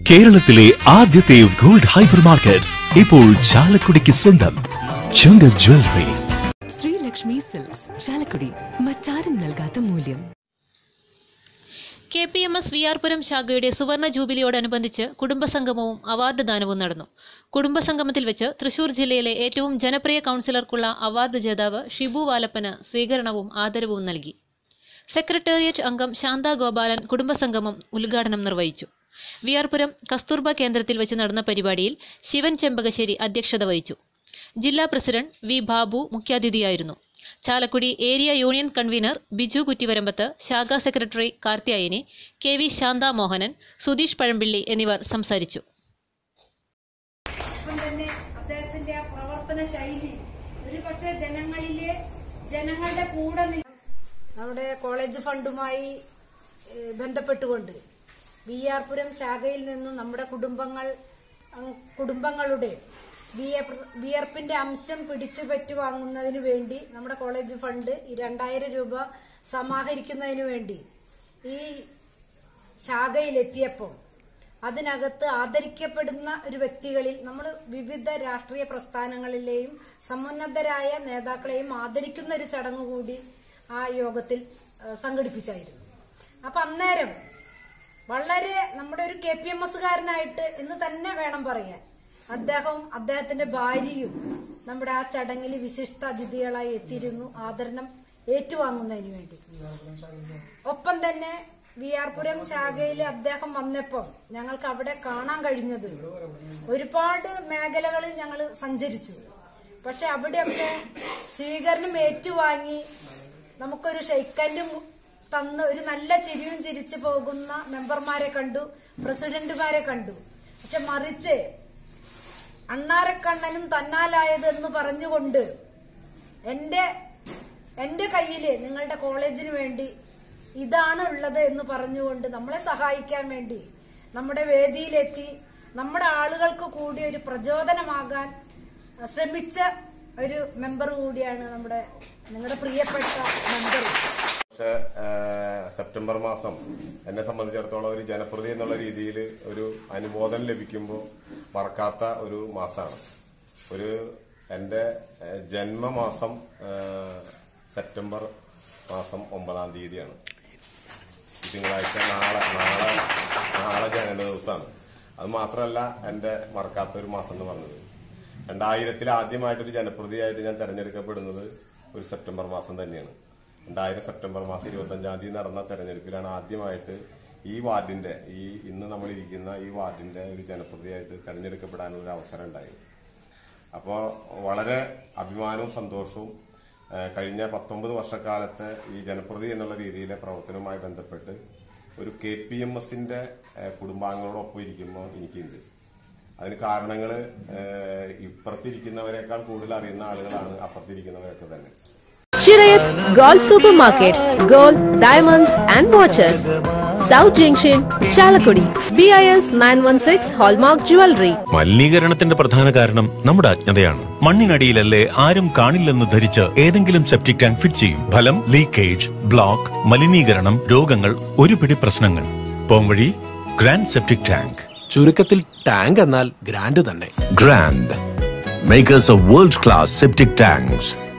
കേരളത്തിലെ ആദ്യത്തെ gold hyper market ഇപ്പോൾ ചാലക്കുടിക്ക് സ്വന്തം ചുങ്ക ജ്വല്ലറി ശ്രീലക്ഷ്മി സിൽക്സ് ചാലക്കുടി മറ്റാരും നൽകാത്ത മൂല്യം K P M S V R Puram ശാഖയുടെ സുവർണ ജൂബിലിയോടനുബന്ധിച്ച് കുടുംബസംഗമവും അവാർഡ് ദാനവും നടന്നു കുടുംബസംഗമത്തിൽ വെച്ച് തൃശൂർ ജില്ലയിലെ ഏറ്റവും ജനപ്രിയ കൗൺസിലർക്കുള്ള അവാർഡ് ജേതാവ് ഷിബു വാലപ്പന് സ്വീകരണവും ആദരവും നൽകി സെക്രട്ടേറിയറ്റ് അംഗം ശാന്ത ഗോപാലൻ കുടുംബസംഗമം ഉദ്ഘാടനം നിർവഹിച്ചു വിയാർപുരം കസ്തൂർബ കേന്ദ്രത്തിൽ വെച്ച് നടന്ന പരിപാടിയിൽ ശിവൻ ചെമ്പകശ്ശേരി അധ്യക്ഷത വഹിച്ചു ജില്ലാ പ്രസിഡന്റ് വി ബാബു മുഖ്യാതിഥിയായിരുന്നു Chalakudy area union convener Biju Kuttivarambath ശാഖാ secretary Karthyayani K V Shantha Mohanan Sudheesh Pazhampilly എന്നിവർ സംസാരിച്ചു ഒപ്പം തന്നെ അദ്ദേഹത്തിന്റെ ആ പ്രവർത്തന ശൈലി ഒരു പക്ഷേ ജനങ്ങളിലെ ജനങ്ങളുടെ കൂടെ നി- നമ്മുടെ കോളേജ് ഫണ്ടുമായി ഏഹ്, ബന്ധപ്പെട്ടുകൊണ്ട് ബി ആർ പുരം ശാഖയിൽ നിന്നും നമ്മുടെ കുടുംബങ്ങൾ അങ് കുടുംബങ്ങളുടെ വിയർ- വിയർപ്പിന്റെ അംശം പിടിച്ചു പറ്റു വാങ്ങുന്നതിന് വേണ്ടി നമ്മുടെ കോളേജ് ഫണ്ട് ഈ രണ്ടായിരം രൂപ സമാഹരിക്കുന്നതിന് വേണ്ടി ഈ ശാഖയിലെത്തിയപ്പോൾ അതിനകത്ത് ആദരിക്കപ്പെടുന്ന ഒരു വ്യക്തികളിൽ നമ്മൾ വിവിധ രാഷ്ട്രീയ പ്രസ്ഥാനങ്ങളിലെയും സമുന്നതരായ നേതാക്കളെയും ആദരിക്കുന്ന ഒരു ചടങ്ങ് കൂടി ആ യോഗത്തിൽ ആ, സംഘടിപ്പിച്ചായിരുന്നു അപ്പൊ അന്നേരം വളരെ നമ്മുടെ ഒരു കെ പി എം എസ്സുകാരനായിട്ട് എന്ന് തന്നെ വേണം പറയാൻ അദ്ദേഹവും അദ്ദേഹത്തിന്റെ ഭാര്യയും നമ്മുടെ ആ ചടങ്ങിൽ വിശിഷ്ട അതിഥികളായി എത്തിയിരുന്നു ആദരണം ഏറ്റുവാങ്ങുന്നതിന് വേണ്ടി ഒപ്പം തന്നെ വി ആർ പുരം ശാഖയിൽ അദ്ദേഹം വന്നപ്പോൾ ഞങ്ങൾക്ക് അവിടെ കാണാൻ കഴിഞ്ഞത് ഒരുപാട് മേഖലകളിൽ ഞങ്ങൾ സഞ്ചരിച്ചു പക്ഷെ അവിടെയൊക്കെ സ്വീകരണം ഏറ്റുവാങ്ങി നമുക്കൊരു ഷെയ്ക്കൻഡും തന്ന് ഒരു നല്ല ചിരിയും ചിരിച്ചു പോകുന്ന മെമ്പർമാരെ കണ്ടു പ്രസിഡന്റുമാരെ കണ്ടു പക്ഷെ മറിച്ച് അണ്ണാരക്കണ്ണനും തന്നാലായത് എന്ന് പറഞ്ഞുകൊണ്ട് എന്റെ എന്റെ കയ്യില് നിങ്ങളുടെ കോളേജിന് വേണ്ടി ഇതാണ് ഉള്ളത് എന്ന് പറഞ്ഞുകൊണ്ട് നമ്മളെ സഹായിക്കാൻ വേണ്ടി നമ്മുടെ വേദിയിലെത്തി നമ്മുടെ ആളുകൾക്ക് കൂടി ഒരു പ്രചോദനമാകാൻ അഹ്, ശ്രമിച്ച ഒരു മെമ്പർ കൂടിയാണ് നമ്മുടെ നിങ്ങളുടെ പ്രിയപ്പെട്ട മെമ്പർ പക്ഷേ ഏഹ്, സെപ്റ്റംബർ മാസം എന്നെ സംബന്ധിച്ചിടത്തോളം ഒരു ജനപ്രതി എന്നുള്ള രീതിയിൽ ഒരു അനുമോദനം ലഭിക്കുമ്പോൾ മറക്കാത്ത ഒരു മാസമാണ് ഒരു എൻ്റെ ഏഹ്, ജന്മമാസം ഏഹ്, സെപ്റ്റംബർ മാസം ഒമ്പതാം തീയതിയാണ് തിങ്കളാഴ്ച നാളെ നാളെ നാളെ ജനന ദിവസമാണ് അത് മാത്രമല്ല എൻ്റെ മറക്കാത്ത ഒരു മാസം എന്ന് പറഞ്ഞത് രണ്ടായിരത്തിൽ ആദ്യമായിട്ടൊരു ജനപ്രതിയായിട്ട് ഞാൻ തെരഞ്ഞെടുക്കപ്പെടുന്നത് ഒരു സെപ്റ്റംബർ മാസം തന്നെയാണ് രണ്ടായിരം സെപ്റ്റംബർ മാസം ഇരുപത്തഞ്ചാം തീയതി നടന്ന തെരഞ്ഞെടുപ്പിലാണ് ആദ്യമായിട്ട് ഈ വാർഡിന്റെ ഈ ഇന്ന് നമ്മൾ ഇരിക്കുന്ന ഈ വാർഡിന്റെ ഒരു ജനപ്രതിയായിട്ട് തെരഞ്ഞെടുക്കപ്പെടാനുള്ള ഒരു അവസരം ഉണ്ടായി അപ്പോൾ വളരെ അഭിമാനവും സന്തോഷവും ആ, കഴിഞ്ഞ പത്തൊമ്പത് വർഷക്കാലത്തെ ഈ ജനപ്രതി എന്നുള്ള രീതിയിലെ പ്രവർത്തനവുമായി ബന്ധപ്പെട്ട് ഒരു കെ പി എം എസിന്റെ കുടുംബാംഗങ്ങളോടൊപ്പം ഇരിക്കുമ്പോൾ എനിക്കുണ്ട് അതിന് കാരണങ്ങൾ ഇപ്പുറത്തിരിക്കുന്നവരെക്കാൾ കൂടുതൽ അറിയുന്ന ആളുകളാണ് അപ്പുറത്തിരിക്കുന്നവരൊക്കെ തന്നെ Chirayat Gold Supermarket, Gold, Diamonds and Watches. South Junction, Chalakudi. BIS 916 Hallmark Jewelry. മലിനീകരണത്തിന്റെ പ്രധാന കാരണം നമ്മുടെ അജ്ഞതയാണ് മണ്ണിനടിയിലല്ലേ ആരും കാണില്ലെന്ന് ധരിച്ച് ഏതെങ്കിലും സെപ്റ്റിക് ടാങ്ക് ഫിറ്റ് ചെയ്യും ഫലം ലീക്കേജ് ബ്ലോക്ക് മലിനീകരണം രോഗങ്ങൾ ഒരു പിടി പ്രശ്നങ്ങൾ പോംവഴി ഗ്രാൻഡ് സെപ്റ്റിക് ടാങ്ക് ചുരുക്കത്തിൽ ടാങ്ക് എന്നാൽ ഗ്രാൻഡ് തന്നെ grand makers of world class septic tanks